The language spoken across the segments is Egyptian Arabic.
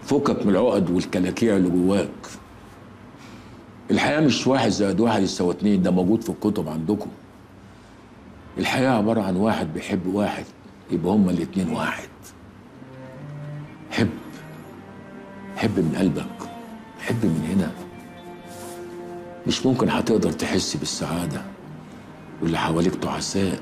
فكك من العقد والكلاكيع اللي جواك الحياة مش واحد زائد واحد يساوي اتنين ده موجود في الكتب عندكم الحياة عبارة عن واحد بيحب واحد يبقى هما الاتنين واحد حب حب من قلبك حب من هنا مش ممكن هتقدر تحس بالسعادة واللي حواليك تعساء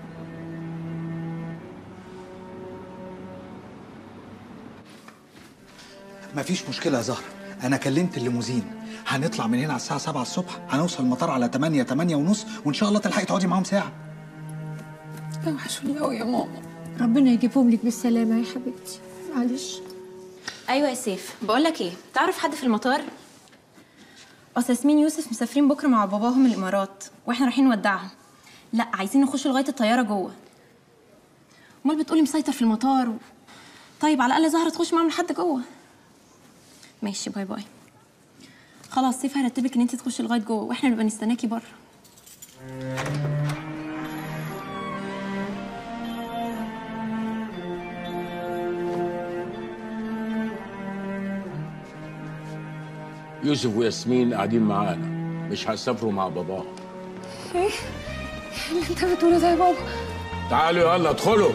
مفيش مشكلة يا زهرة أنا كلمت الليموزين هنطلع من هنا على الساعة 7 الصبح هنوصل المطار على 8 8 ونص وإن شاء الله تلحقي تقعدي معاهم ساعة وحشوني قوي يا ماما ربنا يجيبهم لك بالسلامة يا حبيبتي معلش ايوه يا سيف بقول لك ايه تعرف حد في المطار اصل ياسمين يوسف مسافرين بكره مع باباهم الامارات واحنا رايحين نودعهم لا عايزين نخش لغايه الطياره جوه امال بتقولي مسيطر في المطار و... طيب على الاقل زهره تخش معاهم لحد جوه ماشي باي باي خلاص سيف هرتبك ان انت تخشي لغايه جوه واحنا نبقى نستناكي بره يوسف وياسمين قاعدين معانا مش هيسافروا مع باباهم ايه اللي انت بتقوله ده يا بابا تعالوا يلا ادخلوا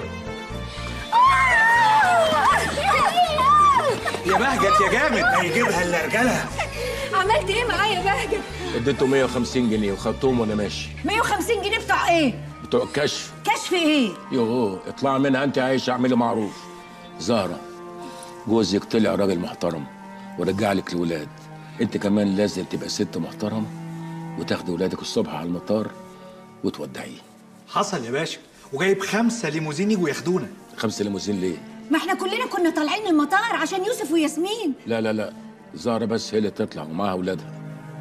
يا بهجت يا جامد هيجيبها الا رجالها عملت ايه معايا يا بهجت اديته 150 جنيه وخدتهم وانا ماشي 150 جنيه بتوع ايه؟ بتوع الكشف كشف ايه؟ يوه اطلع منها انت عايش اعملي معروف زهرة جوزك طلع راجل محترم ورجع لك الولاد انت كمان لازم تبقى ست محترمة وتاخدي ولادك الصبح على المطار وتودعيه حصل يا باشا وجايب خمسة ليموزين يجوا ياخدونا خمسة ليموزين ليه؟ ما احنا كلنا كنا طالعين المطار عشان يوسف وياسمين لا لا لا زهرة بس هي اللي تطلع ومعاها اولادها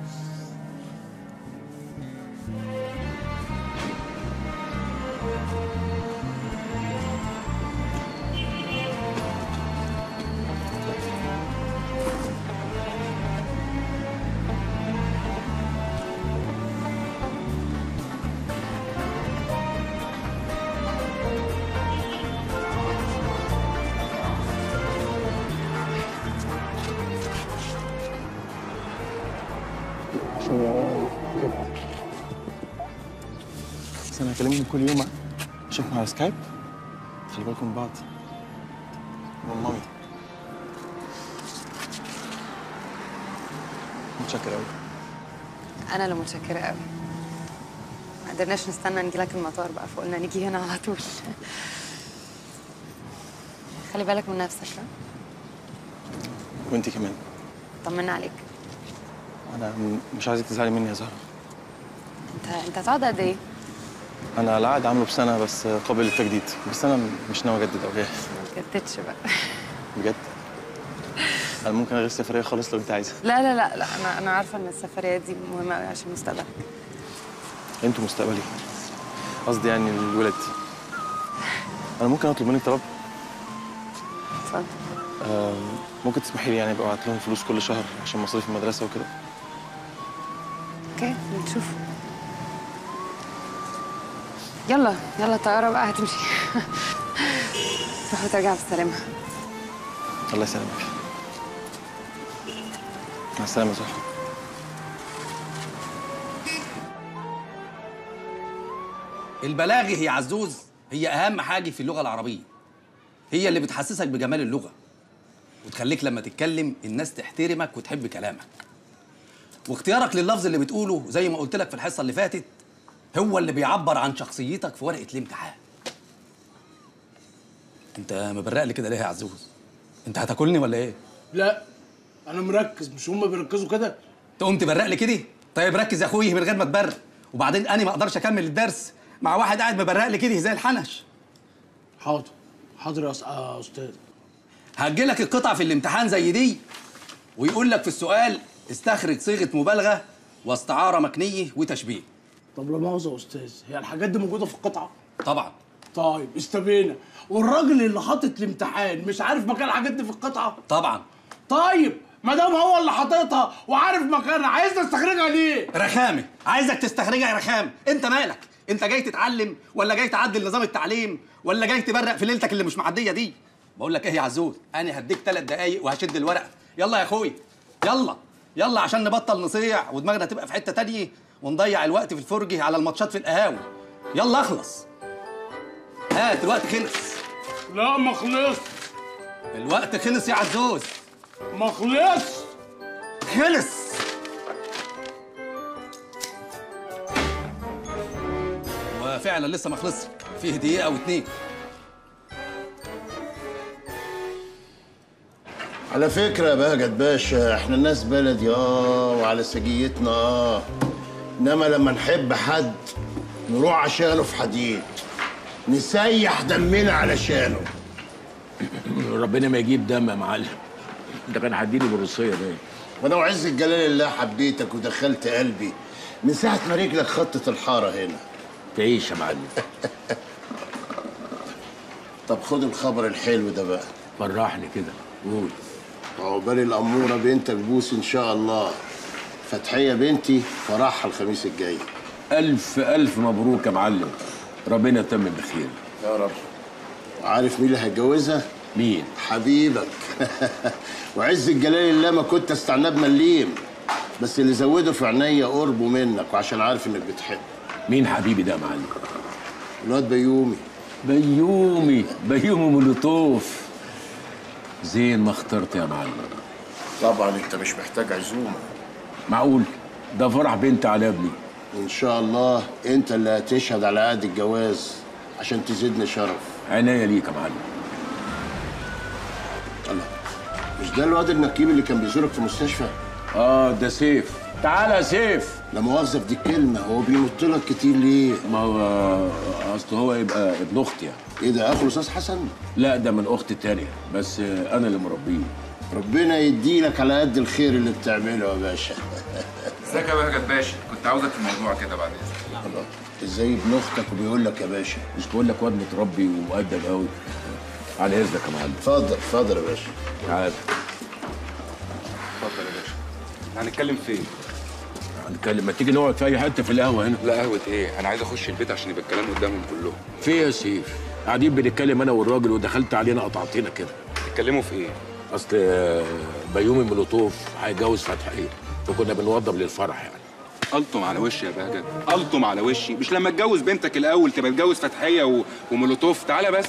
بس انا هكلمكم كل يوم اشوفكم على سكايب خلي بالكم من بعض مامي متشكر قوي انا اللي متشكره قوي ما قدرناش نستنى نجي لك المطار بقى فقلنا نيجي هنا على طول خلي بالك من نفسك ها وانت كمان طمنا عليك انا م- مش عايزك تزعلي مني يا زهره انت انت هتقعد قد ايه؟ انا العقد عامله بسنه بس قابل للتجديد بس انا مش ناوي اجدد او جاي ما تجددش بقى بجد انا ممكن الغي السفريه خالص لو انت عايزه لا لا لا لا انا انا عارفه ان السفريه دي مهمه قوي عشان مستقبلك انتوا مستقبلي قصدي يعني الولد انا ممكن اطلب منك طلب اتفضل آم، ممكن تسمحي لي يعني ابقى ابعت لهم فلوس كل شهر عشان مصاريف المدرسه وكده اوكي نشوف يلا يلا الطياره بقى هتمشي تروح وترجع بالسلامه الله يسلمك مع السلامه يا زهره البلاغي هي عزوز هي اهم حاجه في اللغه العربيه هي اللي بتحسسك بجمال اللغه وتخليك لما تتكلم الناس تحترمك وتحب كلامك واختيارك لللفظ اللي بتقوله زي ما قلت لك في الحصه اللي فاتت هو اللي بيعبر عن شخصيتك في ورقه الامتحان انت مبرق لي كده ليه يا عزوز انت هتاكلني ولا ايه لا انا مركز مش هم بيركزوا كده تقوم تبرق لي كده طيب ركز يا اخوي من غير ما تبرق وبعدين انا ما اقدرش اكمل الدرس مع واحد قاعد مبرق لي كده زي الحنش حاضر حاضر يا أس- يا استاذ هتجيلك القطع في الامتحان زي دي ويقول لك في السؤال استخرج صيغه مبالغه واستعاره مكنيه وتشبيه طب لا مؤاخذه يا استاذ هي الحاجات دي موجوده في القطعه طبعا طيب استبينا والراجل اللي حاطط الامتحان مش عارف مكان الحاجات دي في القطعه طبعا طيب ما دام هو اللي حاططها وعارف مكانها عايز تستخرجها ليه رخامه عايزك تستخرجها يا رخام انت مالك انت جاي تتعلم ولا جاي تعدل نظام التعليم ولا جاي تبرق في ليلتك اللي مش معديه دي بقول لك ايه يا عزوز انا هديك ثلاث دقايق وهشد الورقه يلا يا اخوي يلا يلا عشان نبطل نصيع ودماغنا تبقى في حته تانية ونضيع الوقت في الفرجه على الماتشات في القهاوي يلا اخلص هات الوقت خلص لا ما خلص الوقت خلص يا عزوز ما خلص خلص وفعلا لسه ما خلصش فيه دقيقه او اتنين على فكرة يا بهجت باشا احنا الناس بلدي اه وعلى سجيتنا اه انما لما نحب حد نروح عشانه في حديد نسيح دمنا علشانه ربنا ما يجيب دم يا معلم ده كان هيديني بالروسيه باين وانا وعز الجلال الله حبيتك ودخلت قلبي من ساعة ما رجلك خطت الحارة هنا تعيش يا معلم طب خد الخبر الحلو ده بقى فرحني كده قول عقبال الأمورة بنتك بوس إن شاء الله فتحية بنتي فرحها الخميس الجاي الف الف مبروك يا معلم ربنا يتمم بخير يا رب عارف مين اللي هيتجوزها؟ مين حبيبك وعز الجلال الله ما كنت استعناه بمليم بس اللي زوده في عينيا قربه منك وعشان عارف انك بتحبه مين حبيبي ده يا معلم الواد بيومي بيومي بيومي مولوتوف زين ما اخترت يا معلم طبعا انت مش محتاج عزومه معقول ده فرح بنت على ابني ان شاء الله انت اللي هتشهد على عقد الجواز عشان تزيدني شرف عناية ليك يا معلم الله مش ده الواد النكيب اللي كان بيزورك في المستشفى اه ده سيف تعالى يا سيف لا مؤاخذه في دي الكلمه هو بينط لك كتير ليه ما هو اصل هو يبقى ابن اختي يعني ايه ده اخو الاستاذ حسن لا ده من اختي التانية بس آه، انا اللي مربيه ربنا يديلك على قد الخير اللي بتعمله يا باشا ازيك يا بهجت باشا كنت عاوزك في موضوع كده بعد اذنك الله ازاي ابن اختك وبيقول لك يا باشا مش بقول لك واد متربي ومؤدب قوي على اذنك يا معلم اتفضل اتفضل يا باشا تعال اتفضل يا باشا هنتكلم فين؟ هنتكلم ما تيجي نقعد في اي حته في القهوه هنا لا قهوة ايه؟ انا عايز اخش البيت عشان يبقى الكلام قدامهم كلهم في إيه يا سيف قاعدين بنتكلم انا والراجل ودخلت علينا قطعتنا كده تتكلموا في ايه؟ اصل آه، بيومي مولوتوف هيتجوز فتحيه فكنا بنوضب للفرح يعني قلتم على وشي يا بهجت قلتم على وشي مش لما اتجوز بنتك الاول تبقى تتجوز فتحيه و... ومولوتوف تعالى بس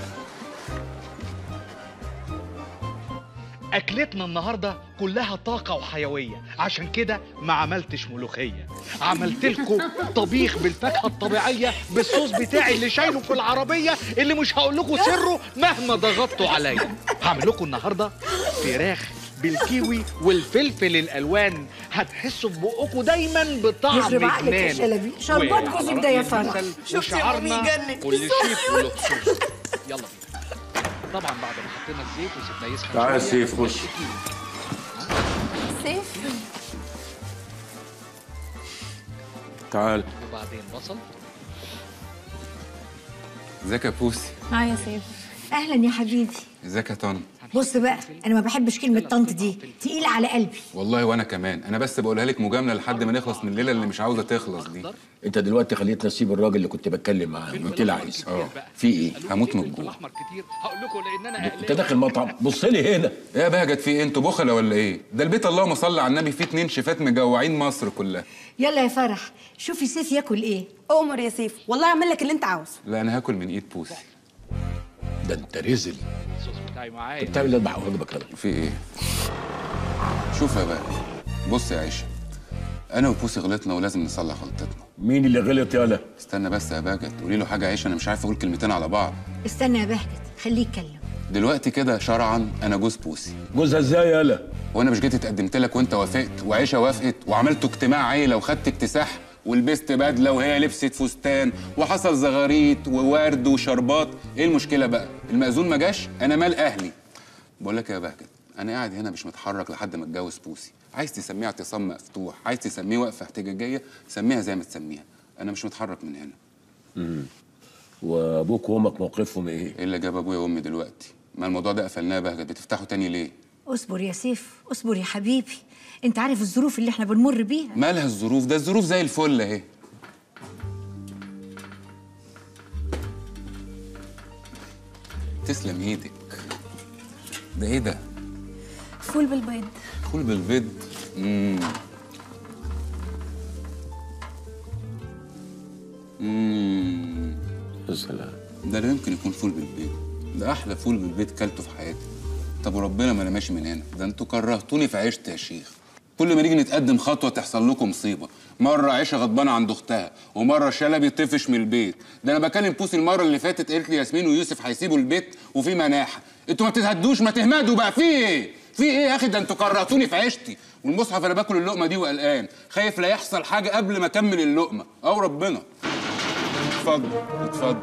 أكلتنا النهاردة كلها طاقة وحيوية عشان كده ما عملتش ملوخية عملت لكم طبيخ بالفاكهة الطبيعية بالصوص بتاعي اللي شايله في العربية اللي مش هقول لكم سره مهما ضغطتوا عليا هعمل لكم النهاردة فراخ بالكيوي والفلفل الالوان هتحسوا في بقكم دايما بطعم يخرب عقلك يا جنان شلبي. شربات وعلى جوزك ده يا رأي فرح. المثل شفتي يا مامي وشعارنا يجنن. كل شيف وله خصوص يلا بينا طبعا بعد ما حطينا الزيت وسيبناه يسخن تعال يا شوية، سيف، خش. سيف تعال وبعدين بصل ازيك يا بوسي اه يا سيف اهلا يا حبيبي ازيك يا طن بص بقى انا ما بحبش كلمه طنط دي تقيله على قلبي والله وانا كمان انا بس بقولها لك مجامله لحد ما نخلص من الليله اللي مش عاوزه تخلص دي انت دلوقتي خليتني اسيب الراجل اللي كنت بتكلم معاه قلت لي عايز اه في ايه هموت من الجوع احمر كتير هقول لكم لان انا انت داخل مطعم بص لي هنا ايه يا بهجت في ايه انتوا بخله ولا ايه ده البيت اللهم صل على النبي فيه اتنين شيفات مجوعين مصر كلها يلا يا فرح شوفي سيف ياكل ايه أؤمر يا سيف والله اعمل لك اللي انت عاوزه لا انا هاكل من ايد بوسي ده انت رزل الصوص بتاعي معايا انت بتعمل اذبح واجبك انا في ايه شوف يا بقى بص يا عيشه انا وبوسي غلطنا ولازم نصلح غلطتنا مين اللي غلط يالا استنى بس يا باجت قولي له حاجه عيشه انا مش عارف اقول كلمتين على بعض استنى يا بهجت خليه يتكلم دلوقتي كده شرعا انا جوز بوسي جوزها ازاي يالا وانا مش جيت اتقدمت لك وانت وافقت وعيشه وافقت وعملتوا اجتماع عيله وخدت اكتساح ولبست بدله وهي لبست فستان وحصل زغاريت وورد وشربات ايه المشكله بقى المأذون ما جاش انا مال اهلي بقول لك يا بهجت انا قاعد هنا مش متحرك لحد ما اتجوز بوسي عايز تسميها اعتصام مفتوح عايز تسميه وقفه احتجاجيه سميها زي ما تسميها انا مش متحرك من هنا امم وابوك وامك موقفهم ايه ايه اللي جاب ابويا وامي دلوقتي ما الموضوع ده قفلناه يا بهجت بتفتحه تاني ليه اصبر يا سيف اصبر يا حبيبي انت عارف الظروف اللي احنا بنمر بيها مالها الظروف ده الظروف زي الفل اهي تسلم ايدك ده ايه ده فول بالبيض فول بالبيض امم امم يا سلام ده لا يمكن يكون فول بالبيض ده احلى فول بالبيض كلته في حياتي طب وربنا ما انا ماشي من هنا ده انتوا كرهتوني في عيشتي يا شيخ كل ما نيجي نتقدم خطوه تحصل لكم مصيبه مره عيشه غضبانه عند اختها ومره شلبي طفش من البيت ده انا بكلم بوسي المره اللي فاتت قالت لي ياسمين ويوسف هيسيبوا البيت وفي مناحه انتوا ما تتهدوش ما تهمدوا بقى في ايه في ايه يا اخي ده انتوا كرهتوني في عيشتي والمصحف انا باكل اللقمه دي وقلقان خايف لا يحصل حاجه قبل ما اكمل اللقمه او ربنا اتفضل اتفضل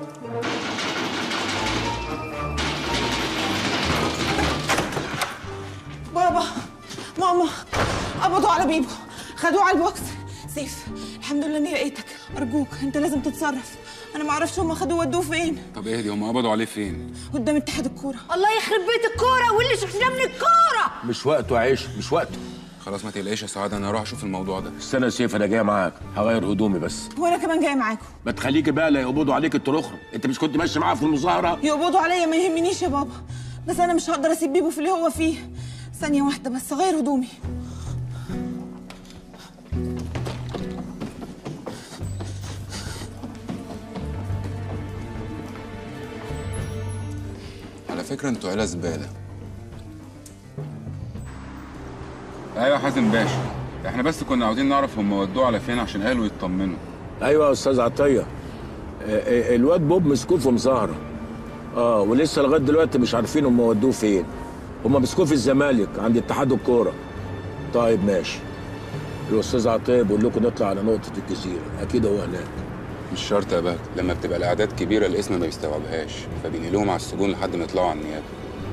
بابا ماما قبضوا على بيبو خدوه على البوكس سيف الحمد لله اني لقيتك ارجوك انت لازم تتصرف انا ما اعرفش هم خدوه ودوه فين طب اهدي هم قبضوا عليه فين قدام اتحاد الكوره الله يخرب بيت الكوره واللي شفناه من الكوره مش وقته عيش مش وقته خلاص ما تقلقش يا سعاد انا هروح اشوف الموضوع ده استنى يا سيف انا جاي معاك هغير هدومي بس وانا كمان جايه معاكم ما تخليكي بقى لا يقبضوا عليك الترخرة انت مش كنت ماشي معاها في المظاهره يقبضوا عليا ما يهمنيش يا بابا بس انا مش هقدر اسيب بيبو في اللي هو فيه ثانيه واحده بس غير هدومي على فكره انتوا عيله زباله ايوه حازم باشا احنا بس كنا عاوزين نعرف هم ودوه على فين عشان اهله يطمنوا ايوه يا استاذ عطيه آه، آه، الواد بوب مسكوه في مظاهره اه ولسه لغايه دلوقتي مش عارفين هم ودوه فين هم مسكوه في الزمالك عند اتحاد الكوره طيب ماشي الاستاذ عطيه بيقول لكم نطلع على نقطه الجزيره اكيد هو هناك مش شرط يا بهت لما بتبقى الاعداد كبيره الاسم ما بيستوعبهاش فبينقلوهم على السجون لحد ما يطلعوا على النيابه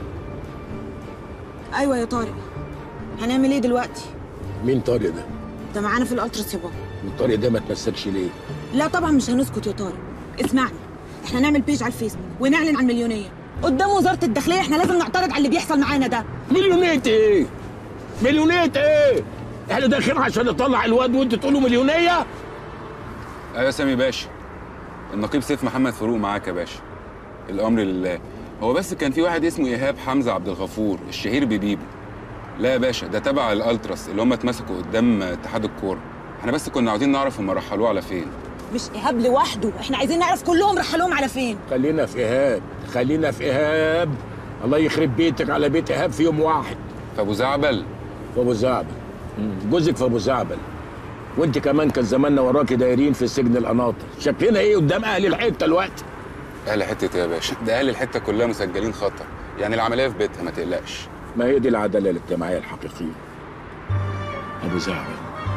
ايوه يا طارق هنعمل ايه دلوقتي مين طارق ده ده معانا في الالتراس يا بابا والطارق ده ما تمسكش ليه لا طبعا مش هنسكت يا طارق اسمعني احنا نعمل بيج على الفيسبوك ونعلن عن المليونيه قدام وزاره الداخليه احنا لازم نعترض على اللي بيحصل معانا ده مليونيه ايه مليونيه ايه احنا داخلين عشان نطلع الواد وانتوا تقولوا مليونيه ايوه يا سامي باشا النقيب سيف محمد فاروق معاك يا باشا الامر لله هو بس كان في واحد اسمه ايهاب حمزه عبد الغفور الشهير ببيبو لا يا باشا ده تبع الالتراس اللي هم اتمسكوا قدام اتحاد الكوره احنا بس كنا عاوزين نعرف هم رحلوه على فين مش ايهاب لوحده احنا عايزين نعرف كلهم رحلوهم على فين خلينا في ايهاب خلينا في ايهاب الله يخرب بيتك على بيت ايهاب في يوم واحد في ابو زعبل في ابو زعبل مم. جوزك في ابو زعبل وانت كمان كان زماننا وراكي دايرين في سجن القناطر شكلنا ايه قدام اهل الحته الوقت اهل حته يا باشا ده اهل الحته كلها مسجلين خطر يعني العمليه في بيتها ما تقلقش ما هي دي العداله الاجتماعيه الحقيقيه ابو زعبل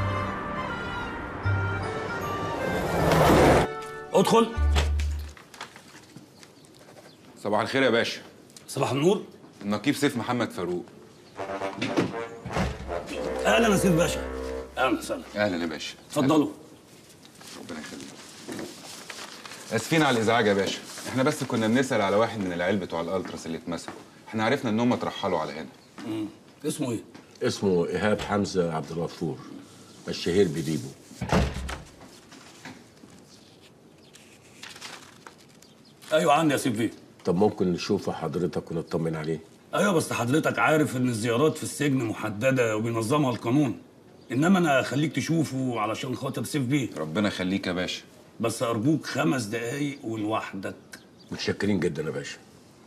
ادخل صباح الخير يا باشا صباح النور النقيب سيف محمد فاروق اهلا يا سيف باشا اهلا وسهلا اهلا يا باشا اتفضلوا ربنا يخليك اسفين على الازعاج يا باشا احنا بس كنا بنسال على واحد من العيال بتوع الالتراس اللي اتمسكوا احنا عرفنا ان هم اترحلوا على هنا مم. اسمه ايه اسمه ايهاب حمزه عبد الغفور الشهير ببيبو ايوه عندي يا سيف بيه طب ممكن نشوفه حضرتك ونطمن عليه ايوه بس حضرتك عارف ان الزيارات في السجن محدده وبينظمها القانون انما انا خليك تشوفه علشان خاطر سيف بيه ربنا يخليك يا باشا بس ارجوك خمس دقايق ولوحدك متشكرين جدا يا باشا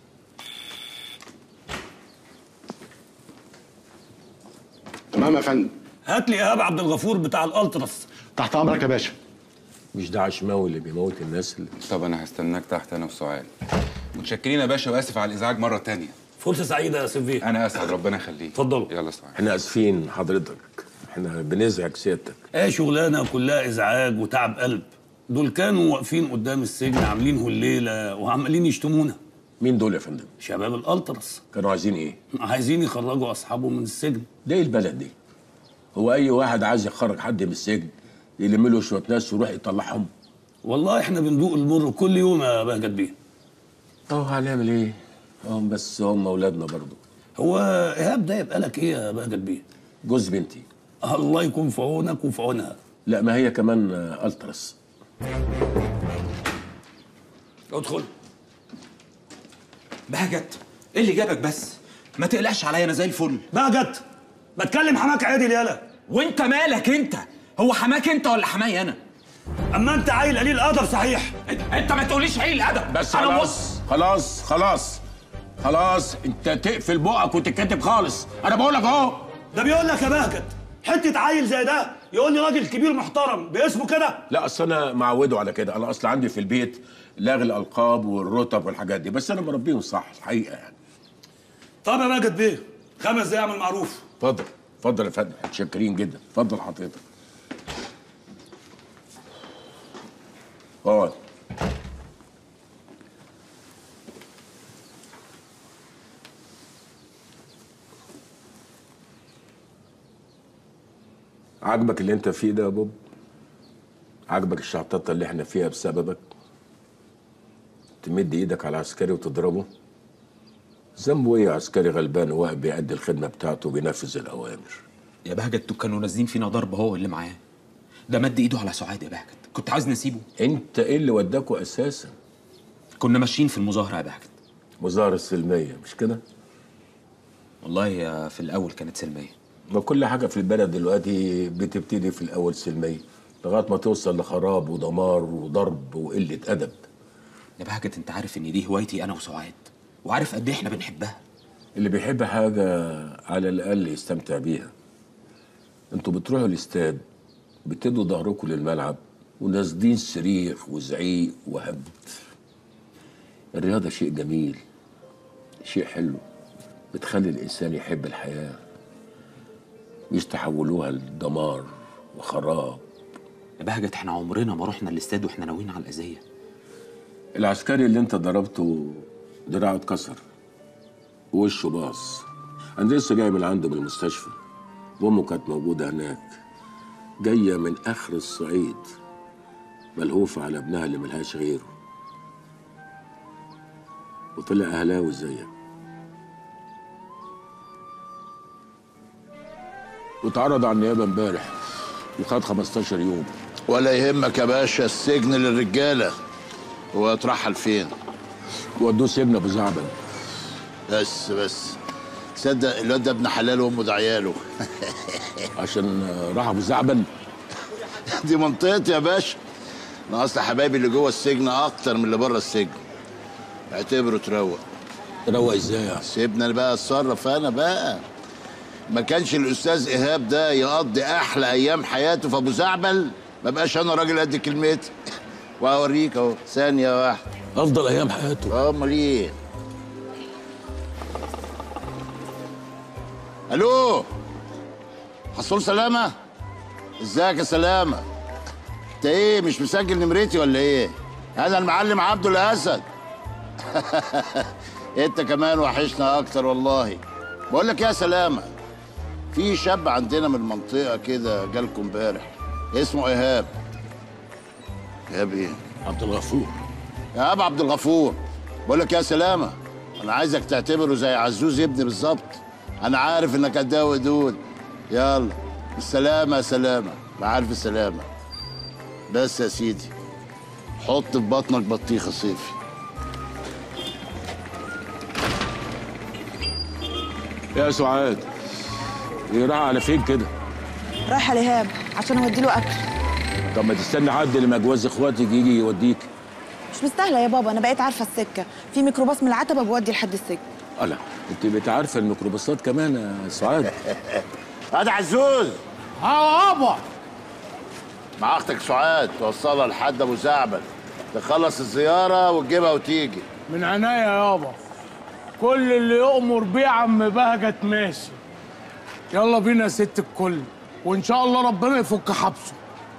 تمام يا فندم هات لي ايهاب عبد الغفور بتاع الالتراس تحت امرك يا باشا مش ده عشماوي اللي بيموت الناس اللي طب انا هستناك تحت انا وسعاد متشكرين يا باشا واسف على الازعاج مره تانية فرصه سعيده يا سيف بيه انا اسعد ربنا يخليك اتفضلوا يلا سعاد احنا اسفين حضرتك احنا بنزعج سيادتك ايه شغلانه كلها ازعاج وتعب قلب دول كانوا واقفين قدام السجن عاملين هليله وعمالين يشتمونا مين دول يا فندم شباب الالتراس كانوا عايزين ايه عايزين يخرجوا اصحابهم من السجن ده ايه البلد دي هو اي واحد عايز يخرج حد من السجن يلم له شويه ناس ويروح يطلعهم والله احنا بندوق المر كل يوم يا بهجت بيه اه هنعمل ايه هم بس هم اولادنا برضو هو ايهاب ده يبقى لك ايه يا بهجت بيه جوز بنتي الله يكون في عونك وفي عونها لا ما هي كمان آه، التراس ادخل بهجت ايه اللي جابك بس ما تقلقش عليا انا زي الفل بهجت بتكلم حماك عادل يالا وانت مالك انت هو حماك انت ولا حماي انا اما انت عيل قليل ادب صحيح انت ما تقوليش عيل ادب بس انا خلاص خلاص خلاص خلاص انت تقفل بقك وتتكتب خالص انا بقول لك اهو ده بيقول لك يا بهجت حته عيل زي ده يقول لي راجل كبير محترم باسمه كده لا اصل انا معوده على كده انا اصل عندي في البيت لاغي الالقاب والرتب والحاجات دي بس انا مربيهم صح الحقيقه يعني طب يا بهجت بيه خمس دقايق اعمل معروف اتفضل اتفضل يا فندم متشكرين جدا اتفضل حضرتك اقعد عاجبك اللي انت فيه ده يا بوب عاجبك الشعططه اللي احنا فيها بسببك تمد ايدك على عسكري وتضربه ذنبه ايه عسكري غلبان واقف بيأدي الخدمه بتاعته وبينفذ الاوامر يا بهجت دول كانوا نازلين فينا ضرب هو اللي معاه ده مد ايده على سعاد يا بهجت كنت عايز نسيبه انت ايه اللي وداكوا اساسا كنا ماشيين في المظاهره يا بهجت مظاهره سلميه مش كده والله يا في الاول كانت سلميه ما كل حاجه في البلد دلوقتي بتبتدي في الاول سلميه لغايه ما توصل لخراب ودمار وضرب وقله ادب يا بهجت انت عارف ان دي هوايتي انا وسعاد وعارف قد ايه احنا بنحبها اللي بيحب حاجه على الاقل يستمتع بيها انتوا بتروحوا الاستاد بتدوا ظهركم للملعب ونازلين صريخ وزعيق وهبد الرياضه شيء جميل شيء حلو بتخلي الانسان يحب الحياه مش تحولوها لدمار وخراب يا بهجت احنا عمرنا ما رحنا الاستاد واحنا ناويين على الاذيه العسكري اللي انت ضربته دراعه اتكسر ووشه باص انا لسه جاي من عنده من المستشفى وامه كانت موجوده هناك جايه من اخر الصعيد ملهوفه على ابنها اللي ملهاش غيره وطلع اهلاوي زيك واتعرض على النيابه امبارح وخد 15 يوم ولا يهمك يا باشا السجن للرجاله هو اترحل فين ودوه سجن ابو زعبل بس بس تصدق الواد ده ابن حلال وامه ده عياله عشان راح ابو زعبل دي منطقتي يا باشا انا اصل حبايبي اللي جوه السجن اكتر من اللي بره السجن اعتبره تروق تروق ازاي يعني سيبنا أنا بقى اتصرف انا بقى ما كانش الاستاذ ايهاب ده يقضي احلى ايام حياته في ابو زعبل ما بقاش انا راجل قد كلمتي وهوريك اهو ثانيه واحده افضل ايام حياته اه امال ايه الو حصول سلامه ازيك يا سلامه انت ايه مش مسجل نمرتي ولا ايه انا المعلم عبده الاسد انت كمان وحشنا اكتر والله بقول لك يا سلامه في شاب عندنا من المنطقه كده جالكم امبارح اسمه ايهاب ايهاب ايه عبد الغفور ايهاب عبد الغفور بقول لك يا سلامه انا عايزك تعتبره زي عزوز ابني بالظبط انا عارف انك قدها ودود يلا السلامه يا سلامه مع الف سلامه بس يا سيدي حط في بطنك بطيخه صيفي يا سعاد ايه راح على فين كده رايحه لإيهاب عشان اودي له اكل طب ما تستنى حد لما جواز اخواتك يجي يوديك مش مستاهله يا بابا انا بقيت عارفه السكه في ميكروباص من العتبه بيودي لحد السجن الا انت بقيت عارفه الميكروباصات كمان يا سعاد هذا عزوز اه يابا مع اختك سعاد توصلها لحد ابو زعبل تخلص الزياره وتجيبها وتيجي من عناية يابا كل اللي يؤمر بيه عم بهجت ماشي يلا بينا يا ست الكل وان شاء الله ربنا يفك حبسه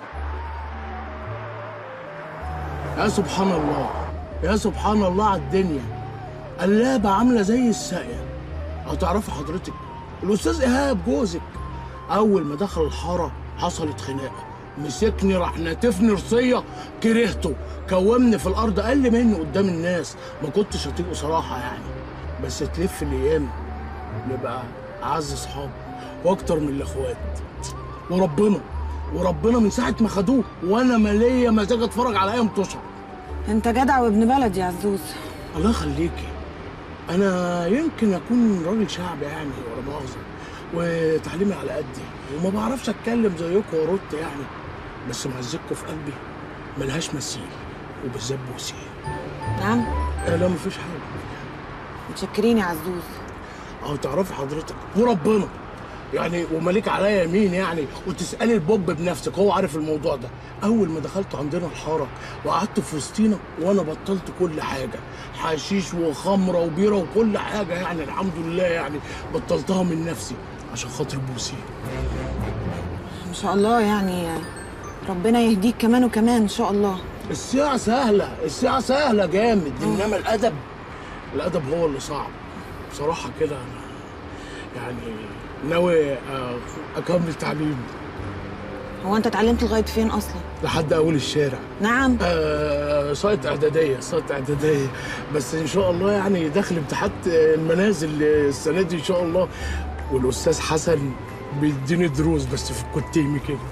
يا سبحان الله يا سبحان الله على الدنيا قلابة عاملة زي الساقية هتعرفي حضرتك الأستاذ إيهاب جوزك أول ما دخل الحارة حصلت خناقة مسكني راح ناتفني رصية كرهته كومني في الأرض أقل مني قدام الناس ما كنتش هطيقه صراحة يعني بس تلف الأيام نبقى أعز صحاب وأكتر من الإخوات وربنا وربنا من ساعة ما خدوه وأنا مالية مزاج أتفرج على أيام تشعر انت جدع وابن بلد يا عزوز الله يخليكي انا يمكن اكون راجل شعبي يعني ولا مؤاخذه وتعليمي على قدي وما بعرفش اتكلم زيكم وارد يعني بس معزتكم في قلبي ملهاش مثيل وبالذات بوسي نعم آه لا مفيش حاجه متشكرين يا عزوز اه تعرفي حضرتك وربنا يعني ومليك عليا يمين يعني وتسالي البوب بنفسك هو عارف الموضوع ده اول ما دخلت عندنا الحاره وقعدت في وسطينا وانا بطلت كل حاجه حشيش وخمره وبيره وكل حاجه يعني الحمد لله يعني بطلتها من نفسي عشان خاطر بوسي ما شاء الله يعني ربنا يهديك كمان وكمان ان شاء الله الساعة سهلة الساعة سهلة جامد إنما الأدب الأدب هو اللي صعب بصراحة كده أنا يعني ناوي آه، أكمل تعليم هو انت اتعلمت لغايه فين اصلا لحد أول الشارع نعم آه سايت إعدادية سايت إعدادية بس إن شاء الله يعني داخل امتحانات المنازل السنة دي إن شاء الله والأستاذ حسن بيديني دروس بس في الكتيمي كده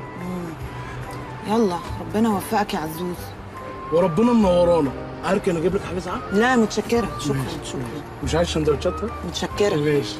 يلا ربنا يوفقك يا عزوز وربنا منورانا أركن أجيب لك حاجة ساعة؟ لا متشكره شكرا شكرا مش عايز سندوتشات متشكره ماشي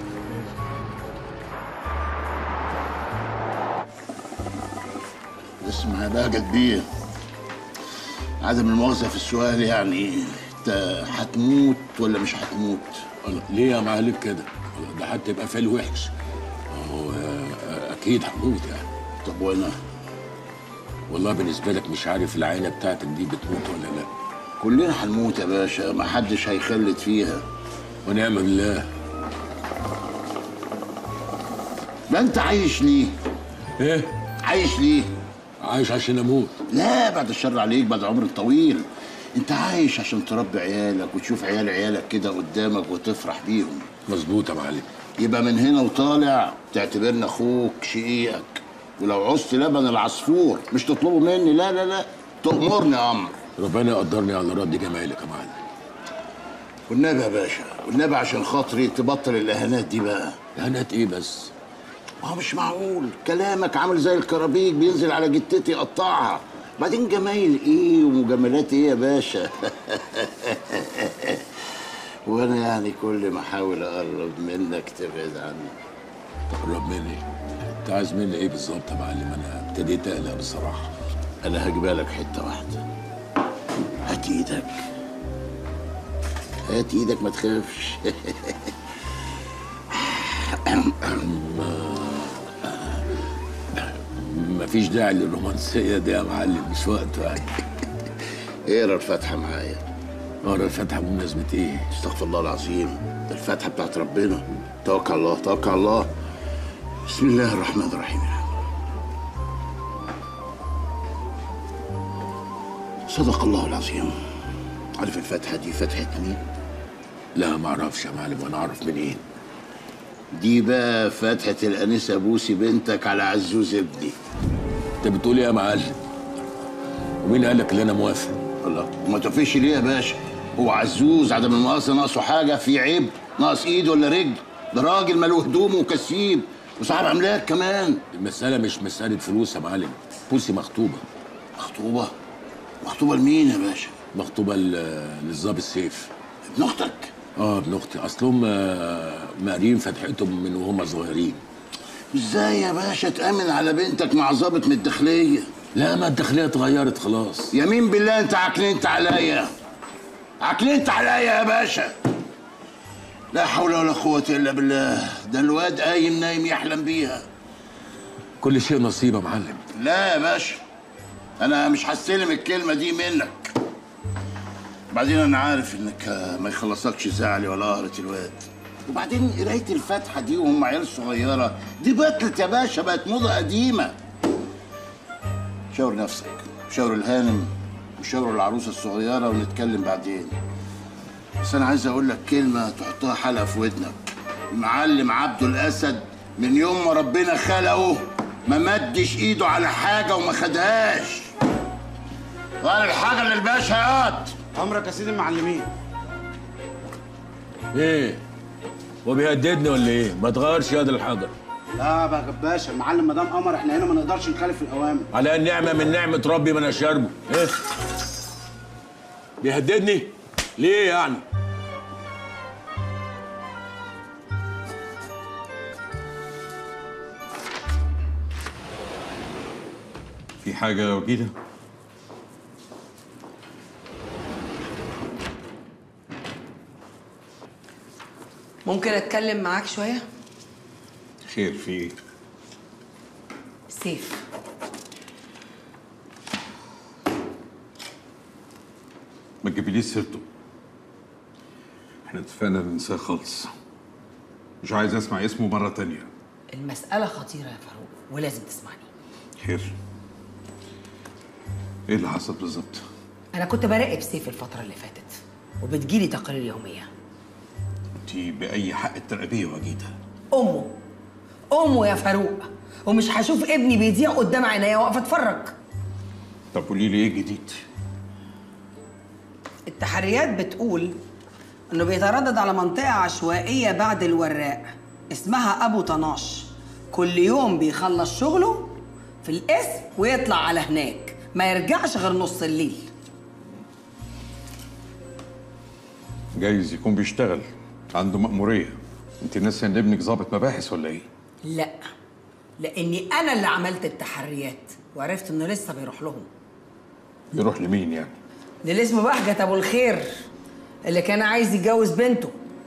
اسمع بقى بيه عدم المؤاخذة في السؤال يعني انت هتموت ولا مش هتموت؟ ليه يا معلم كده؟ ده حتى يبقى فعل وحش هو آه، اكيد هموت يعني طب وانا والله بالنسبه لك مش عارف العينه بتاعتك دي بتموت ولا لا كلنا هنموت يا باشا ما حدش هيخلد فيها ونعم بالله ما انت عايش ليه؟ ايه؟ عايش ليه؟ عايش عشان اموت لا بعد الشر عليك بعد عمر طويل انت عايش عشان تربي عيالك وتشوف عيال عيالك كده قدامك وتفرح بيهم مظبوط يا معلم يبقى من هنا وطالع تعتبرني اخوك شقيقك ولو عوزت لبن العصفور مش تطلبه مني لا لا لا تأمرني يا امر ربنا يقدرني على رد جمالك يا معلم والنبي يا باشا والنبي عشان خاطري تبطل الاهانات دي بقى اهانات ايه بس ما هو مش معقول كلامك عامل زي الكرابيك بينزل على جتتي يقطعها بعدين جمايل ايه ومجاملات ايه يا باشا وانا يعني كل ما احاول اقرب منك تبعد عني تقرب مني انت عايز مني ايه بالظبط يا معلم انا ابتديت اقلق بصراحه انا هجيبها لك حته واحده هات ايدك هات ايدك ما تخافش مفيش داعي للرومانسيه دي يا معلم مش وقته يعني اقرا الفاتحه معايا اقرا الفاتحه بمناسبه ايه؟ استغفر الله العظيم ده الفاتحه بتاعت ربنا توكل على الله توكل على الله بسم الله الرحمن الرحيم صدق الله العظيم عارف الفاتحه دي فاتحه مين؟ لا ما اعرفش يا معلم وانا اعرف منين دي بقى فاتحه الانسه بوسي بنتك على عزوز ابني انت بتقول ايه يا معلم؟ ومين قال لك ان انا موافق؟ الله وما توافقش ليه يا باشا؟ هو عزوز عدم المقاصة ناقصه حاجة في عيب ناقص ايد ولا رجل ده راجل ماله هدوم وكسيب وصاحب املاك كمان المساله مش مساله فلوس يا معلم بوسي مخطوبه مخطوبة؟ مخطوبة لمين يا باشا؟ مخطوبه ل- للظابط سيف ابن اختك؟ اه ابن اختي اصلهم آه، مقرين فتحتهم من وهم صغيرين ازاي يا باشا تأمن على بنتك مع ظابط من الداخلية؟ لا ما الداخليه اتغيرت خلاص يمين بالله انت عكننت عليا عكننت عليا يا باشا لا حول ولا قوة إلا بالله ده الواد قايم نايم يحلم بيها كل شيء نصيب يا معلم لا يا باشا انا مش هستلم الكلمه دي منك بعدين انا عارف انك ما يخلصكش زعلي ولا قهرة الواد وبعدين قرايه الفاتحه دي وهم عيال صغيره دي بطلت يا باشا بقت موضه قديمه شاور نفسك شاور الهانم وشاور العروسه الصغيره ونتكلم بعدين بس انا عايز اقول لك كلمه تحطها حلقه في ودنك المعلم عبده الاسد من يوم ما ربنا خلقه ما مدش ايده على حاجه وما خدهاش غير الحاجه للباشا ياض امرك يا سيدي المعلمين ايه هو بيهددني ولا ايه ما تغيرش يد الحجر لا بقى باشا المعلم مدام قمر احنا هنا ما نقدرش نخالف الاوامر على النعمه من نعمه ربي ما انا شاربه ايه بيهددني ليه يعني في حاجه يا وجيده ممكن اتكلم معاك شويه خير في ايه سيف ما تجيبليش سيرته احنا اتفقنا ننساه خالص مش عايز اسمع اسمه مره تانية المساله خطيره يا فاروق ولازم تسمعني خير ايه اللي حصل بالظبط انا كنت براقب سيف الفتره اللي فاتت وبتجيلي تقارير يوميه انت باي حق تراقبيه وجيده امه امه يا فاروق ومش هشوف ابني بيضيع قدام عينيا واقفه اتفرج طب قولي لي ايه جديد التحريات بتقول انه بيتردد على منطقه عشوائيه بعد الوراق اسمها ابو طناش كل يوم بيخلص شغله في القسم ويطلع على هناك ما يرجعش غير نص الليل جايز يكون بيشتغل عنده مأمورية انت ناسي ان ابنك ضابط مباحث ولا ايه لا لاني انا اللي عملت التحريات وعرفت انه لسه بيروح لهم يروح لمين يعني ده اللي اسمه بهجت ابو الخير اللي كان عايز يتجوز بنته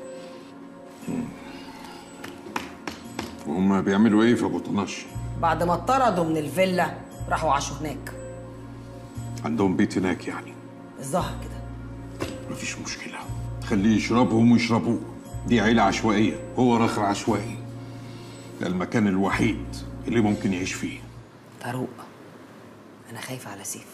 وهم بيعملوا ايه في ابو طناش بعد ما اتطردوا من الفيلا راحوا عاشوا هناك عندهم بيت هناك يعني الظاهر كده مفيش مشكلة خليه يشربهم ويشربوه دي عيلة عشوائية هو رخر عشوائي ده المكان الوحيد اللي ممكن يعيش فيه فاروق انا خايفه على سيف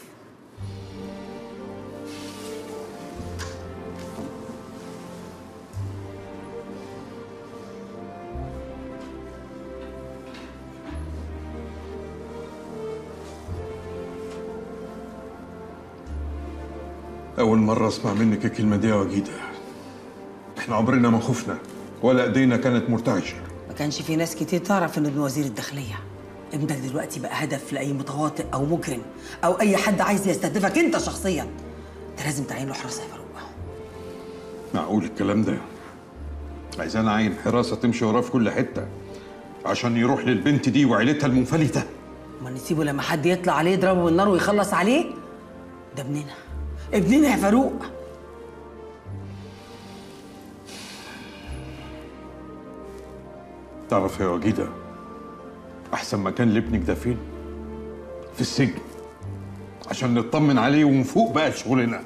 أول مرة أسمع منك الكلمة دي يا وجيدة إحنا عمرنا ما خفنا ولا إيدينا كانت مرتعشة ما كانش في ناس كتير تعرف ان ابن وزير الداخليه ابنك دلوقتي بقى هدف لاي متواطئ او مجرم او اي حد عايز يستهدفك انت شخصيا انت لازم تعين له حراسه يا فاروق معقول الكلام ده عايزانا عين حراسة تمشي وراه في كل حتة عشان يروح للبنت دي وعيلتها المنفلتة ما نسيبه لما حد يطلع عليه يضربه بالنار ويخلص عليه ده ابننا ابننا يا فاروق تعرف يا وجيدة أحسن مكان لابنك ده فين؟ في السجن عشان نطمن عليه ونفوق بقى لشغلنا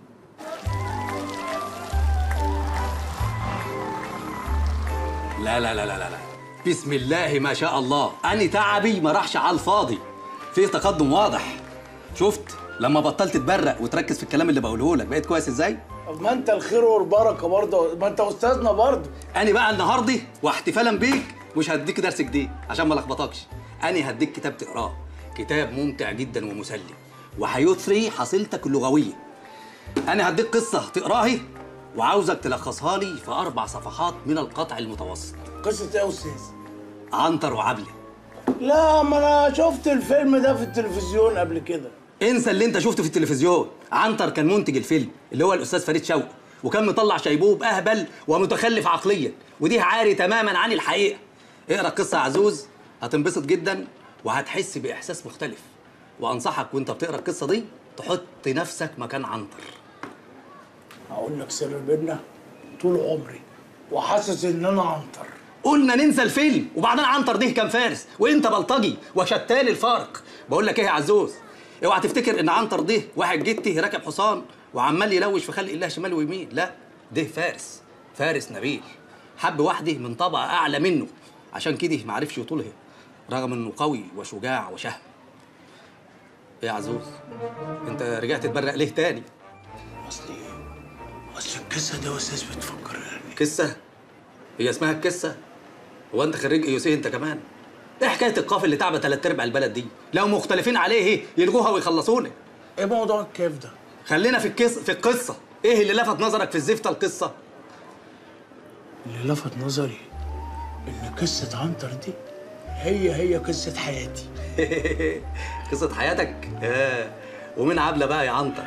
لا لا لا لا لا لا بسم الله ما شاء الله أنا تعبي ما راحش على الفاضي في تقدم واضح شفت لما بطلت تبرق وتركز في الكلام اللي بقوله لك بقيت كويس ازاي طب ما انت الخير والبركه برضه ما انت استاذنا برضه انا بقى النهارده واحتفالا بيك مش هديك درس جديد عشان ما لخبطكش انا هديك كتاب تقراه كتاب ممتع جدا ومسلي وهيثري حصيلتك اللغويه انا هديك قصه تقراها وعاوزك تلخصها لي في اربع صفحات من القطع المتوسط قصه ايه يا استاذ عنتر وعبله لا ما انا شفت الفيلم ده في التلفزيون قبل كده انسى اللي انت شفته في التلفزيون عنتر كان منتج الفيلم اللي هو الاستاذ فريد شوقي وكان مطلع شيبوب اهبل ومتخلف عقليا ودي عاري تماما عن الحقيقه اقرا القصه يا عزوز هتنبسط جدا وهتحس باحساس مختلف وانصحك وانت بتقرا القصه دي تحط نفسك مكان عنتر هقول لك سر بينا طول عمري وحاسس ان انا عنتر قلنا ننسى الفيلم وبعدين عنتر ده كان فارس وانت بلطجي وشتان الفرق بقول لك ايه يا عزوز اوعى تفتكر ان عنتر ده واحد جتي راكب حصان وعمال يلوش في خلق الله شمال ويمين لا ده فارس فارس نبيل حب واحده من طبقه اعلى منه عشان كده ما عرفش يطولها رغم انه قوي وشجاع وشهم ايه يا عزوز انت رجعت تبرق ليه تاني اصلي اصل القصه دي يا استاذ بتفكر كسه هي اسمها الكسه هو انت خريج ايوسيه انت كمان ايه حكايه القاف اللي تعبى ثلاث ارباع البلد دي لو مختلفين عليه يلغوها ويخلصونا ايه موضوع الكيف ده خلينا في الكس في القصه ايه اللي لفت نظرك في الزفته القصه اللي لفت نظري ان قصه عنتر دي هي هي قصه حياتي قصه حياتك آه. ومين عبله بقى يا عنتر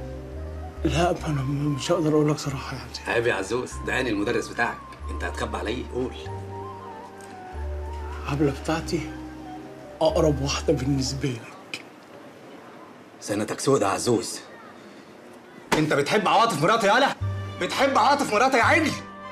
لا ما انا مش هقدر اقول لك صراحه يعني عيب يا عزوز ده انا المدرس بتاعك انت هتخبى عليا قول عبله بتاعتي اقرب واحده بالنسبه لك سنتك سودة يا عزوز انت بتحب عواطف مراتي يالا بتحب عواطف مراتي يا عيني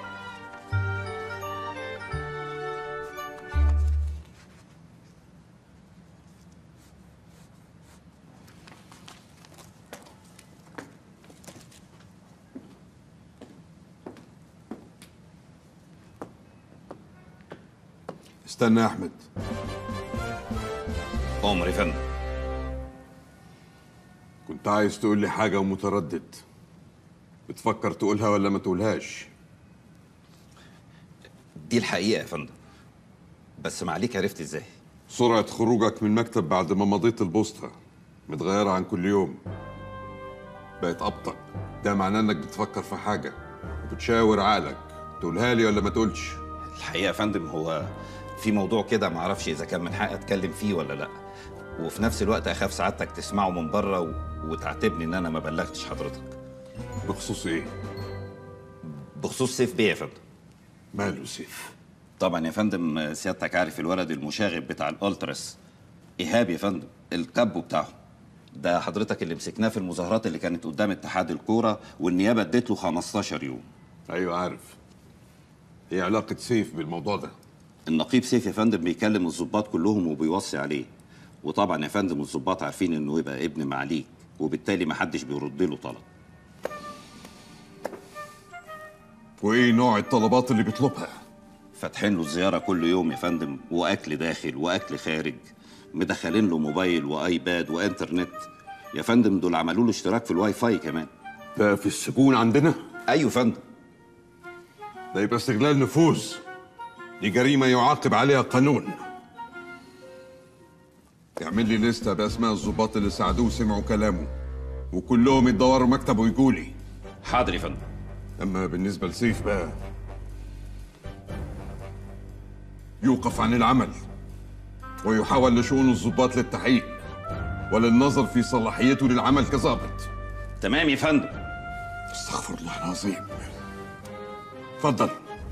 استنى يا احمد عمر يا فندم كنت عايز تقول لي حاجه ومتردد بتفكر تقولها ولا ما تقولهاش دي الحقيقه يا فندم بس معليك عرفت ازاي سرعه خروجك من المكتب بعد ما مضيت البوسطه متغيره عن كل يوم بقت ابطا ده معناه انك بتفكر في حاجه وبتشاور عقلك تقولها لي ولا ما تقولش الحقيقه يا فندم هو في موضوع كده معرفش اذا كان من حقي اتكلم فيه ولا لا وفي نفس الوقت اخاف سعادتك تسمعه من بره و... وتعاتبني ان انا ما بلغتش حضرتك بخصوص ايه بخصوص سيف بيه يا فندم ماله سيف طبعا يا فندم سيادتك عارف الولد المشاغب بتاع الالتراس ايهاب يا فندم الكابو بتاعه ده حضرتك اللي مسكناه في المظاهرات اللي كانت قدام اتحاد الكوره والنيابه اديت له 15 يوم ايوه عارف ايه علاقه سيف بالموضوع ده النقيب سيف يا فندم بيكلم الضباط كلهم وبيوصي عليه وطبعا يا فندم الضباط عارفين انه يبقى ابن معاليك وبالتالي ما حدش بيرد له طلب وايه نوع الطلبات اللي بيطلبها فاتحين له الزياره كل يوم يا فندم واكل داخل واكل خارج مدخلين له موبايل وايباد وانترنت يا فندم دول عملوا له اشتراك في الواي فاي كمان ده في السجون عندنا ايوه يا فندم ده يبقى استغلال نفوذ دي جريمه يعاقب عليها قانون اعمل لي لسته باسماء الضباط اللي ساعدوه وسمعوا كلامه وكلهم يدوروا مكتبه ويجوا لي حاضر يا فندم اما بالنسبه لسيف بقى يوقف عن العمل ويحول لشؤون الضباط للتحقيق وللنظر في صلاحيته للعمل كظابط تمام يا فندم استغفر الله العظيم اتفضل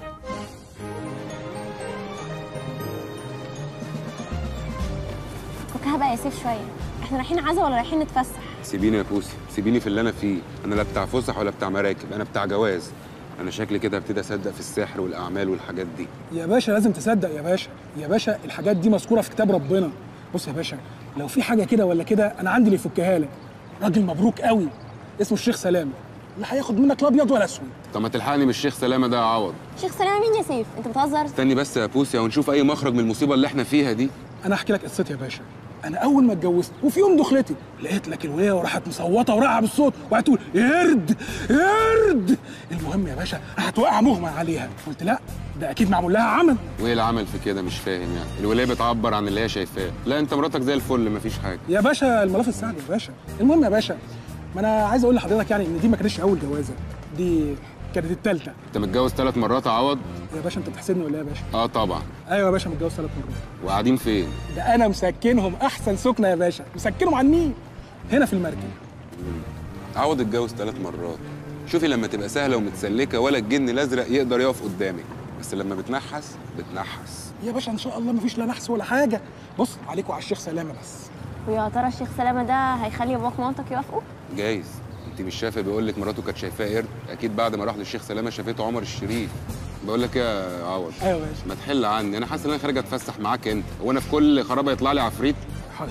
فكها بقى يا سيف شويه احنا رايحين عزا ولا رايحين نتفسح سيبيني يا بوسي سيبيني في اللي انا فيه انا لا بتاع فسح ولا بتاع مراكب انا بتاع جواز انا شكلي كده ابتدي اصدق في السحر والاعمال والحاجات دي يا باشا لازم تصدق يا باشا يا باشا الحاجات دي مذكوره في كتاب ربنا بص يا باشا لو في حاجه كده ولا كده انا عندي اللي يفكها لك راجل مبروك قوي اسمه الشيخ سلام لا هياخد منك لا ابيض ولا اسود طب ما تلحقني من الشيخ سلامه ده يا عوض شيخ سلامه مين يا سيف انت بتهزر استني بس يا بوسي ونشوف اي مخرج من المصيبه اللي احنا فيها دي انا احكي لك قصتي يا باشا انا اول ما اتجوزت وفي يوم دخلتي لقيت لك الوليه وراحت مصوته وراقعه بالصوت وهتقول يرد يرد المهم يا باشا راحت واقعه مغمى عليها قلت لا ده اكيد معمول لها عمل وايه العمل في كده مش فاهم يعني الولايه بتعبر عن اللي هي شايفاه لا انت مراتك زي الفل مفيش حاجه يا باشا الملف السعد يا باشا المهم يا باشا ما انا عايز اقول لحضرتك يعني ان دي ما كانتش اول جوازه دي كانت الثالثه انت متجوز ثلاث مرات يا عوض يا باشا انت بتحسدني ولا ايه يا باشا اه طبعا ايوه يا باشا متجوز ثلاث مرات وقاعدين فين ده انا مسكنهم احسن سكنه يا باشا مسكنهم عن مين هنا في المركب عوض اتجوز ثلاث مرات شوفي لما تبقى سهله ومتسلكه ولا الجن الازرق يقدر يقف قدامك بس لما بتنحس بتنحس يا باشا ان شاء الله مفيش لا نحس ولا حاجه بص عليكوا على الشيخ سلامه بس ويا ترى الشيخ سلامه ده هيخلي باباك ومامتك يوافقوا جايز انت مش شايفه بيقول لك مراته كانت شايفاه قرد اكيد بعد ما راح للشيخ سلامه شافته عمر الشريف بقول لك ايه يا عوض ايوه يا باشا ما تحل عني انا حاسس ان انا خارج اتفسح معاك انت هو انا في كل خرابه يطلع لي عفريت حاضر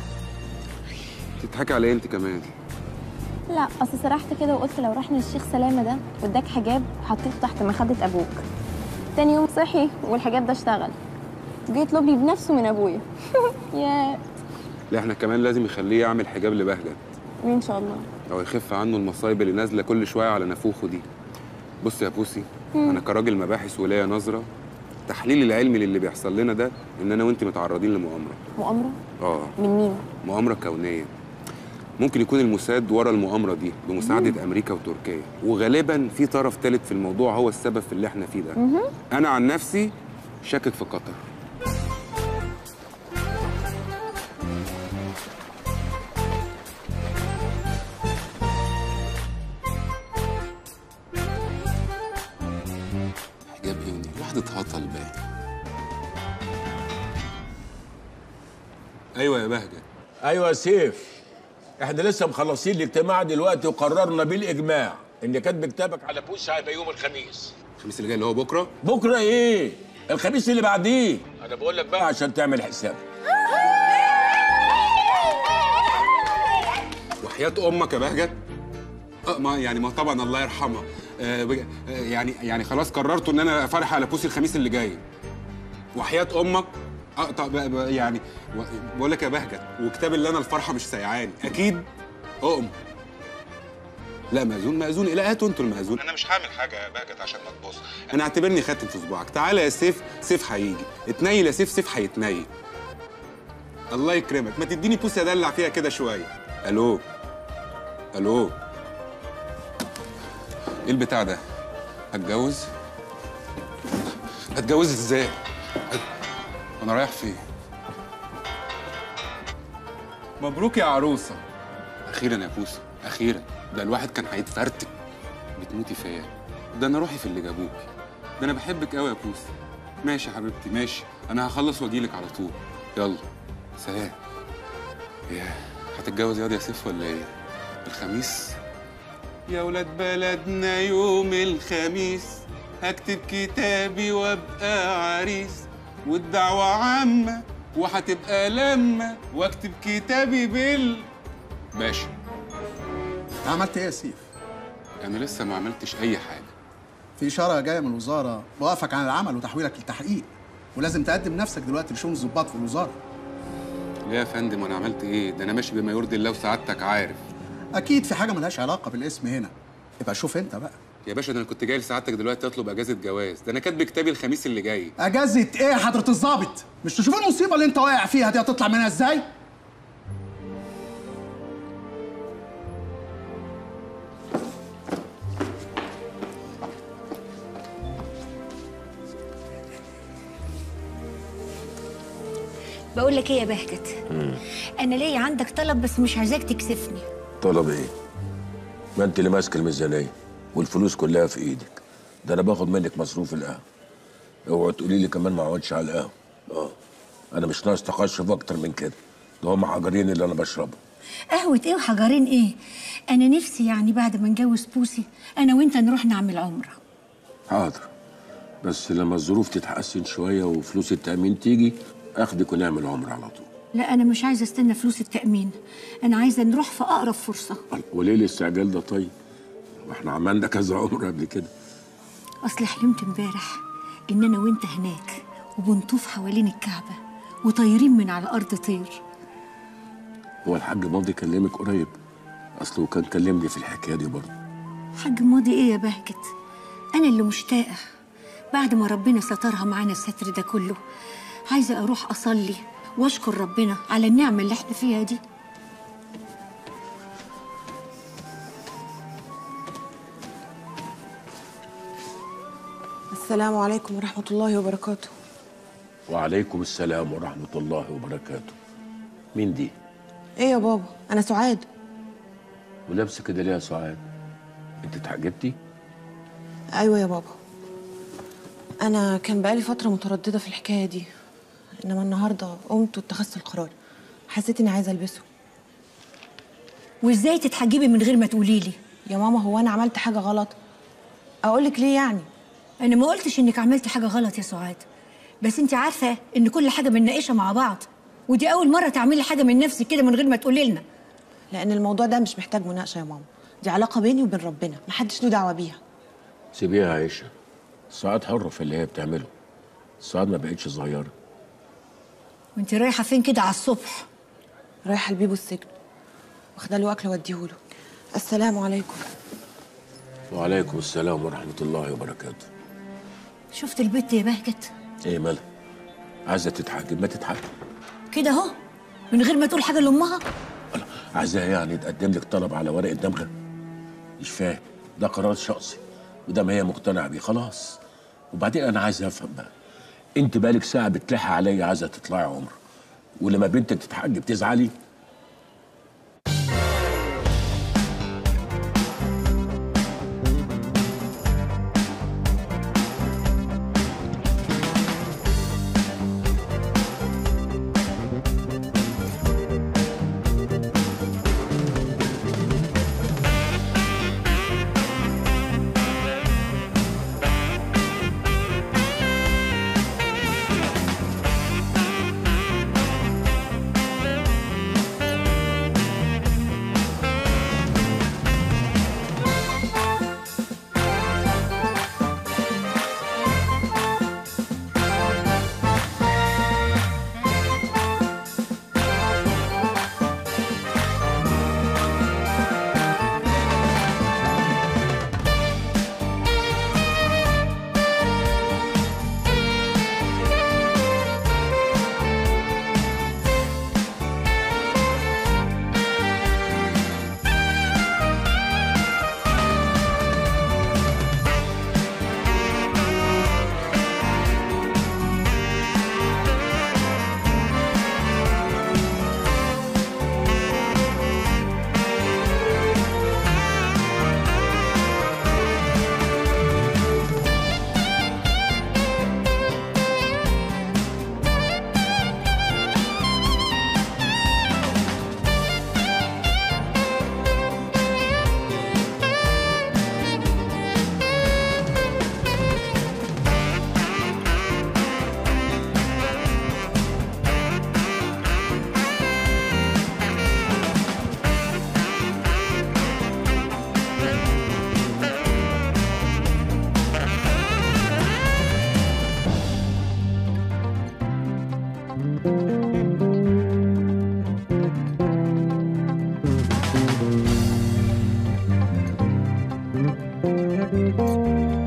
تضحكي على إيه انت كمان لا اصل سرحت كده وقلت لو رحنا للشيخ سلامه ده واداك حجاب وحطيته تحت مخده ابوك تاني يوم صحي والحجاب ده اشتغل جه يطلب لي بنفسه من ابويا يا لا احنا كمان لازم يخليه يعمل حجاب لبهجت مين ان شاء الله او يخف عنه المصايب اللي نازله كل شويه على نافوخه دي بص يا بوسي مم. انا كراجل مباحث ولايه نظره تحليلي العلمي للي بيحصل لنا ده ان انا وانت متعرضين لمؤامره مؤامره اه من مين مؤامره كونيه ممكن يكون الموساد ورا المؤامره دي بمساعده امريكا وتركيا وغالبا في طرف ثالث في الموضوع هو السبب في اللي احنا فيه ده مهم. انا عن نفسي شاكك في قطر حجاب ايه ونيل؟ واحد اتهطل باين ايوه يا بهجه ايوه يا سيف احنا لسه مخلصين الاجتماع دلوقتي وقررنا بالاجماع ان كاتب كتابك على بوس هيبقى يوم الخميس الخميس اللي جاي اللي هو بكره بكره ايه الخميس اللي بعديه انا بقول لك بقى عشان تعمل حساب وحياة امك يا بهجت اه ما يعني ما طبعا الله يرحمها آه بج- آه يعني يعني خلاص قررت ان انا فرح على بوسي الخميس اللي جاي وحياة امك اه طب ب- ب- يعني و- بقول لك يا بهجت وكتاب اللي انا الفرحه مش سيعاني اكيد اقم لا مأذون مأذون لا هاتوا انتوا المأذون انا مش هعمل حاجه يا بهجت عشان ما تبص انا اعتبرني خاتم في صباعك تعالى يا سيف سيف هيجي اتنيل يا سيف سيف هيتنيل الله يكرمك ما تديني بوس ادلع فيها كده شويه الو الو ايه البتاع ده هتجوز هتجوز ازاي هت- انا رايح فين مبروك يا عروسه اخيرا يا بوسه اخيرا ده الواحد كان هيتفرتك بتموتي فيا ده انا روحي في اللي جابوكي ده انا بحبك قوي يا بوسه ماشي يا حبيبتي ماشي انا هخلص واجيلك على طول يلا سلام يا هتتجوز ياض يا سيف ولا ايه الخميس يا ولاد بلدنا يوم الخميس هكتب كتابي وابقى عريس والدعوة عامة وهتبقى لما واكتب كتابي بال باشا عملت ايه يا سيف؟ انا لسه ما عملتش اي حاجة في اشاره جايه من الوزاره بوقفك عن العمل وتحويلك للتحقيق ولازم تقدم نفسك دلوقتي لشؤون الضباط في الوزاره ليه يا فندم وانا عملت ايه ده انا ماشي بما يرضي الله وسعادتك عارف اكيد في حاجه ملهاش علاقه بالاسم هنا يبقى شوف انت بقى يا باشا ده انا كنت جاي لسعادتك دلوقتي اطلب اجازة جواز ده انا كاتب كتابي الخميس اللي جاي اجازه ايه يا حضره الضابط مش تشوف المصيبه اللي انت واقع فيها دي هتطلع منها ازاي بقول لك ايه يا بهجت انا ليا عندك طلب بس مش عايزاك تكسفني طلب ايه ما انت اللي ماسك الميزانيه والفلوس كلها في ايدك ده انا باخد منك مصروف القهوه اوعي تقولي لي كمان ما اقعدش على القهوه اه انا مش ناقص تقشف اكتر من كده ده هم حجرين اللي انا بشربهم قهوة ايه وحجرين ايه انا نفسي يعني بعد ما نجوز بوسي انا وانت نروح نعمل عمرة حاضر بس لما الظروف تتحسن شويه وفلوس التامين تيجي اخدك ونعمل عمره على طول لا انا مش عايزه استنى فلوس التامين انا عايزه نروح في اقرب فرصه وليه الاستعجال ده طيب ما احنا عملنا كذا عمره قبل كده اصل حلمت امبارح ان انا وانت هناك وبنطوف حوالين الكعبه وطايرين من على الارض طير هو الحاج ماضي كلمك قريب اصله كان كلمني في الحكايه دي برضه حاج ماضي ايه يا بهجت انا اللي مشتاقه بعد ما ربنا سترها معانا الستر ده كله عايزه اروح اصلي واشكر ربنا على النعمه اللي احنا فيها دي السلام عليكم ورحمة الله وبركاته وعليكم السلام ورحمه الله وبركاته مين دي ايه يا بابا انا سعاد ولابسه كده ليه يا سعاد انت اتحجبتي ايوه يا بابا انا كان بقالي فترة مترددة في الحكاية دي انما النهاردة قمت واتخذت القرار حسيت اني عايزة البسه وازاي تتحجبي من غير ما تقولي لي يا ماما هو انا عملت حاجة غلط اقول لك ليه يعني انا ما قلتش انك عملتي حاجه غلط يا سعاد بس انت عارفه ان كل حاجه بنناقشها مع بعض ودي اول مره تعملي حاجه من نفسك كده من غير ما تقولي لنا لان الموضوع ده مش محتاج مناقشة يا ماما دي علاقة بيني وبين ربنا محدش له دعوة بيها سيبيها يا عيشه سعاد حره في اللي هي بتعمله سعاد ما بقتش صغيره وانت رايحه فين كده على الصبح رايحة لبيبو السجن واخده له اكل واديهوله السلام عليكم وعليكم السلام ورحمه الله وبركاته شفت البت يا بهجت ايه مالها عايزه تتحجب ما تتحجب كده اهو من غير ما تقول حاجه لامها عايزاها يعني تقدم لك طلب على ورقه دمغه مش فاهم ده قرار شخصي وده ما هي مقتنعه بيه خلاص وبعدين انا عايز افهم بقى انت بقالك ساعه بتلحي عليا عايزه تطلعي عمره ولما بنتك تتحجب تزعلي السلامه